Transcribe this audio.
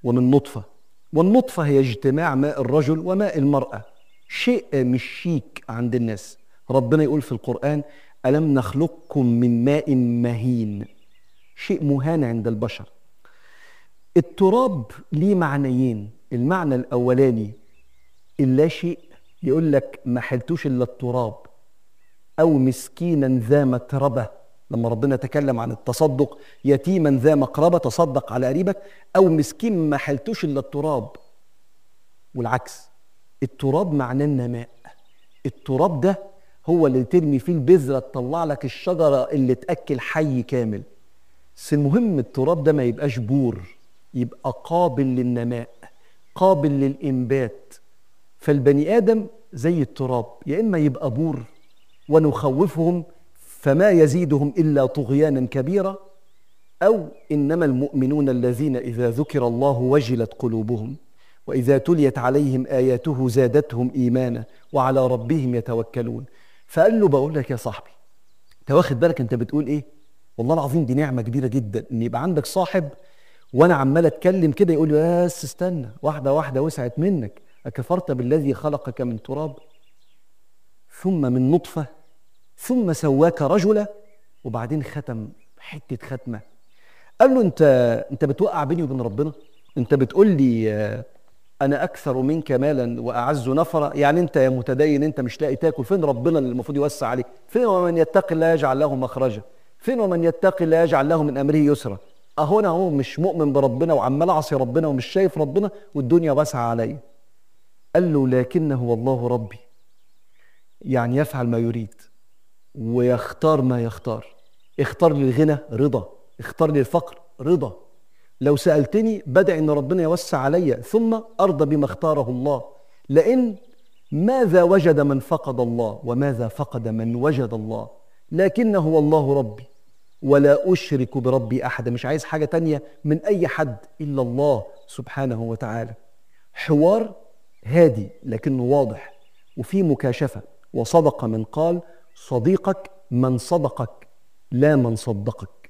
ومن نطفة والنطفة هي اجتماع ماء الرجل وماء المرأة شيء مش شيك عند الناس ربنا يقول في القرآن ألم نخلقكم من ماء مهين شيء مهان عند البشر التراب ليه معنيين المعنى الأولاني اللا شيء يقول لك ما حلتوش إلا التراب أو مسكينا ذا متربة لما ربنا تكلم عن التصدق يتيما ذا مقربة تصدق على قريبك أو مسكين ما حلتوش إلا التراب والعكس التراب معناه النماء التراب ده هو اللي ترمي فيه البذرة تطلع لك الشجرة اللي تأكل حي كامل بس المهم التراب ده ما يبقاش بور يبقى قابل للنماء قابل للإنبات فالبني آدم زي التراب يا إما يبقى بور ونخوفهم فما يزيدهم إلا طغيانا كبيرا أو إنما المؤمنون الذين إذا ذكر الله وجلت قلوبهم وإذا تليت عليهم آياته زادتهم إيمانا وعلى ربهم يتوكلون فقال له بقول لك يا صاحبي انت واخد بالك انت بتقول ايه والله العظيم دي نعمه كبيره جدا ان يبقى عندك صاحب وانا عمال اتكلم كده يقول لي بس استنى واحده واحده وسعت منك اكفرت بالذي خلقك من تراب ثم من نطفه ثم سواك رجلا وبعدين ختم حته ختمه قال له انت انت بتوقع بيني وبين ربنا انت بتقول لي آه، انا اكثر منك مالا واعز نفرا يعني انت يا متدين انت مش لاقي تاكل فين ربنا اللي المفروض يوسع عليك فين ومن يتقي الله يجعل له مخرجا فين ومن يتقي الله يجعل له من امره يسرا اهو انا اهو مش مؤمن بربنا وعمال اعصي ربنا ومش شايف ربنا والدنيا واسعه عليا قال له لكنه والله ربي يعني يفعل ما يريد ويختار ما يختار اختار لي الغنى رضا اختار لي الفقر رضا لو سألتني بدع أن ربنا يوسع علي ثم أرضى بما اختاره الله لأن ماذا وجد من فقد الله وماذا فقد من وجد الله لكنه هو الله ربي ولا أشرك بربي أحدا مش عايز حاجة تانية من أي حد إلا الله سبحانه وتعالى حوار هادي لكنه واضح وفي مكاشفة وصدق من قال صديقك من صدقك لا من صدقك